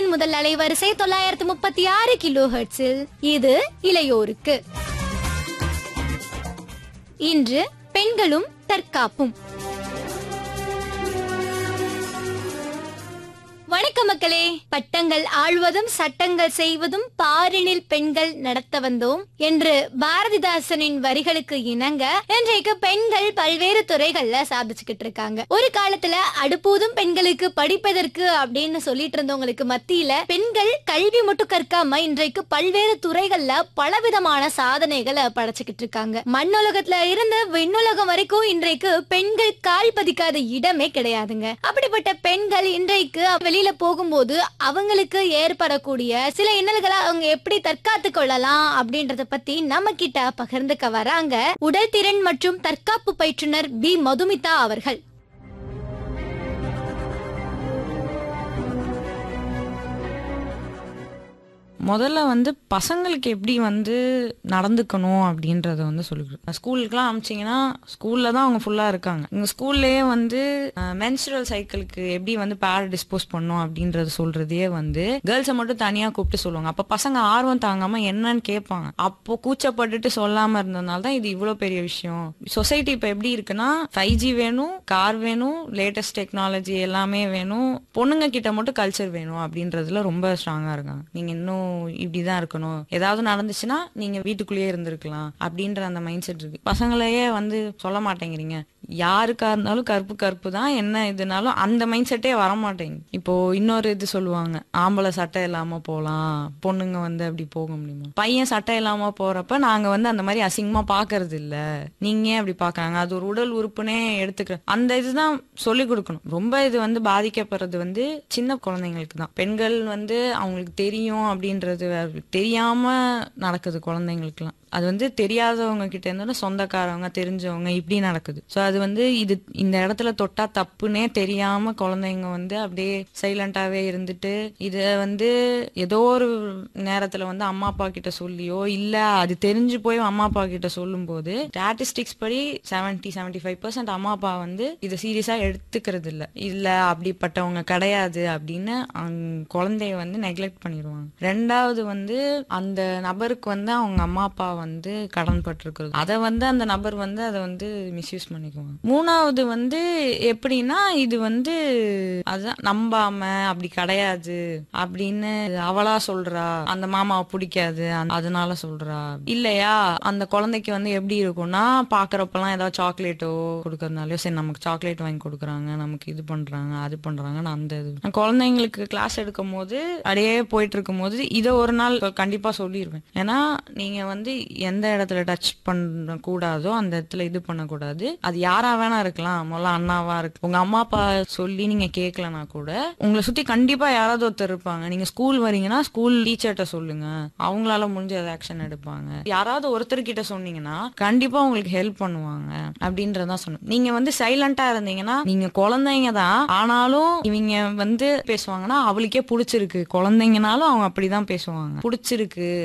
முதல் முதல் அலைவரிசை தொள்ளாயிரத்து முப்பத்தி ஆறு கிலோ ஹெர்ட்ஸில் இது இளையோருக்கு இன்று பெண்களும் தற்காப்பும் வணக்கம் மக்களே பட்டங்கள் ஆழ்வதும் சட்டங்கள் செய்வதும் பாரினில் பெண்கள் நடத்த வந்தோம் என்று பாரதிதாசனின் வரிகளுக்கு இணங்க இன்றைக்கு பெண்கள் பல்வேறு துறைகள்ல சாதிச்சுக்கிட்டு இருக்காங்க ஒரு காலத்துல அடுப்பூதும் பெண்களுக்கு படிப்பதற்கு அப்படின்னு சொல்லிட்டு இருந்தவங்களுக்கு மத்தியில பெண்கள் கல்வி மட்டும் கற்காம இன்றைக்கு பல்வேறு துறைகள்ல பலவிதமான சாதனைகளை படைச்சுக்கிட்டு இருக்காங்க மண்ணுலகத்துல இருந்து விண்ணுலகம் வரைக்கும் இன்றைக்கு பெண்கள் கால் பதிக்காத இடமே கிடையாதுங்க அப்படிப்பட்ட பெண்கள் இன்றைக்கு வெளியில போகும்போது அவங்களுக்கு ஏற்படக்கூடிய சில இன்னல்களை அவங்க எப்படி தற்காத்து கொள்ளலாம் அப்படின்றத பத்தி நம்ம கிட்ட பகிர்ந்துக்க வராங்க உடல் திறன் மற்றும் தற்காப்பு பயிற்றுனர் பி மதுமிதா அவர்கள் முதல்ல வந்து பசங்களுக்கு எப்படி வந்து நடந்துக்கணும் அப்படின்றத வந்து சொல்லிக்கிறோம் ஸ்கூலுக்குலாம் அமிச்சிங்கன்னா ஸ்கூல்ல தான் அவங்க ஃபுல்லா இருக்காங்க இங்க ஸ்கூல்லயே வந்து மென்சுரல் சைக்கிளுக்கு எப்படி வந்து பேர் டிஸ்போஸ் பண்ணும் அப்படின்றத சொல்றதே வந்து கேர்ள்ஸை மட்டும் தனியா கூப்பிட்டு சொல்லுவாங்க அப்ப பசங்க ஆர்வம் தாங்காம என்னன்னு கேட்பாங்க அப்போ கூச்சப்பட்டுட்டு சொல்லாம இருந்ததுனால தான் இது இவ்வளவு பெரிய விஷயம் சொசைட்டி இப்ப எப்படி இருக்குன்னா ஃபைவ் ஜி வேணும் கார் வேணும் லேட்டஸ்ட் டெக்னாலஜி எல்லாமே வேணும் பொண்ணுங்க கிட்ட மட்டும் கல்ச்சர் வேணும் அப்படின்றதுல ரொம்ப ஸ்ட்ராங்கா இருக்காங்க நீங்க இன்னும் இப்படிதான் இருக்கணும் ஏதாவது நடந்துச்சுன்னா நீங்க வீட்டுக்குள்ளேயே இருந்திருக்கலாம் அப்படின்ற அந்த மைண்ட் செட் இருக்கு பசங்களையே வந்து சொல்ல மாட்டேங்கிறீங்க யாருக்கா இருந்தாலும் கருப்பு கருப்பு தான் என்ன இதுனாலும் அந்த மைண்ட் செட்டே வர மாட்டேங்குது இப்போ இன்னொரு இது சொல்லுவாங்க ஆம்பளை சட்டை இல்லாம போலாம் பொண்ணுங்க வந்து அப்படி போக முடியுமா பையன் சட்டை இல்லாம போறப்ப நாங்க வந்து அந்த மாதிரி அசிங்கமா பாக்குறது இல்ல நீங்க ஏன் அப்படி பாக்குறாங்க அது ஒரு உடல் உறுப்புனே எடுத்துக்கிற அந்த இதுதான் சொல்லி கொடுக்கணும் ரொம்ப இது வந்து பாதிக்கப்படுறது வந்து சின்ன குழந்தைங்களுக்கு தான் பெண்கள் வந்து அவங்களுக்கு தெரியும் அப்படின்றது வேற. தெரியாம நடக்குது குழந்தைங்களுக்குலாம் அது வந்து தெரியாதவங்க கிட்ட இருந்து சொந்தக்காரவங்க தெரிஞ்சவங்க இப்படி நடக்குது சோ அது வந்து இது இந்த இடத்துல தொட்டா தப்புன்னே தெரியாம குழந்தைங்க வந்து அப்படியே சைலண்டாவே இருந்துட்டு இத வந்து ஏதோ ஒரு நேரத்துல வந்து அம்மா அப்பா கிட்ட சொல்லியோ இல்ல அது தெரிஞ்சு போய் அம்மா அப்பா கிட்ட சொல்லும் போது ஸ்டாட்டிஸ்டிக்ஸ் படி செவன்டி செவன்டி ஃபைவ் பர்சன்ட் அம்மா அப்பா வந்து இதை சீரியஸா எடுத்துக்கிறது இல்ல இல்ல அப்படிப்பட்டவங்க கிடையாது அப்படின்னு அவங்க குழந்தைய வந்து நெக்லெக்ட் பண்ணிடுவாங்க ரெண்டாவது வந்து அந்த நபருக்கு வந்து அவங்க அம்மா அப்பா வந்து கடன் பட்டிருக்கிறது அதை வந்து அந்த நபர் வந்து அதை வந்து மிஸ்யூஸ் பண்ணிக்குவாங்க மூணாவது வந்து எப்படின்னா இது வந்து அதான் நம்பாம அப்படி கிடையாது அப்படின்னு அவளா சொல்றா அந்த மாமாவை பிடிக்காது அந்த- அதனால சொல்றா இல்லையா அந்த குழந்தைக்கு வந்து எப்படி இருக்கும்னா பாக்குறப்பெல்லாம் ஏதாவது சாக்லேட்டோ கொடுக்கறதுனாலயோ சரி நமக்கு சாக்லேட் வாங்கி கொடுக்குறாங்க நமக்கு இது பண்றாங்க அது பண்றாங்கன்னு அந்த இது நான் குழந்தைங்களுக்கு கிளாஸ் எடுக்கும் போது அப்படியே போயிட்டு இருக்கும் போது இதை ஒரு நாள் கண்டிப்பா சொல்லிடுவேன் ஏன்னா நீங்க வந்து எந்த இடத்துல டச் பண்ண கூடாதோ அந்த இடத்துல இது பண்ணக்கூடாது அது யாரா வேணா இருக்கலாம் முதல்ல அண்ணாவா இருக்கு உங்க அம்மா அப்பா சொல்லி நீங்க கேட்கலனா கூட உங்களை சுத்தி கண்டிப்பா யாராவது ஒருத்தர் இருப்பாங்க நீங்க ஸ்கூல் வரீங்கன்னா ஸ்கூல் டீச்சர்கிட்ட சொல்லுங்க அவங்களால முடிஞ்ச ஆக்ஷன் எடுப்பாங்க யாராவது ஒருத்தர் கிட்ட சொன்னீங்கன்னா கண்டிப்பா உங்களுக்கு ஹெல்ப் பண்ணுவாங்க அப்படின்றதான் சொன்னேன் நீங்க வந்து சைலண்டா இருந்தீங்கன்னா நீங்க குழந்தைங்க தான் ஆனாலும் இவங்க வந்து பேசுவாங்கன்னா அவளுக்கே பிடிச்சிருக்கு குழந்தைங்கனாலும் அவங்க அப்படிதான் பேசுவாங்க பிடிச்சிருக்கு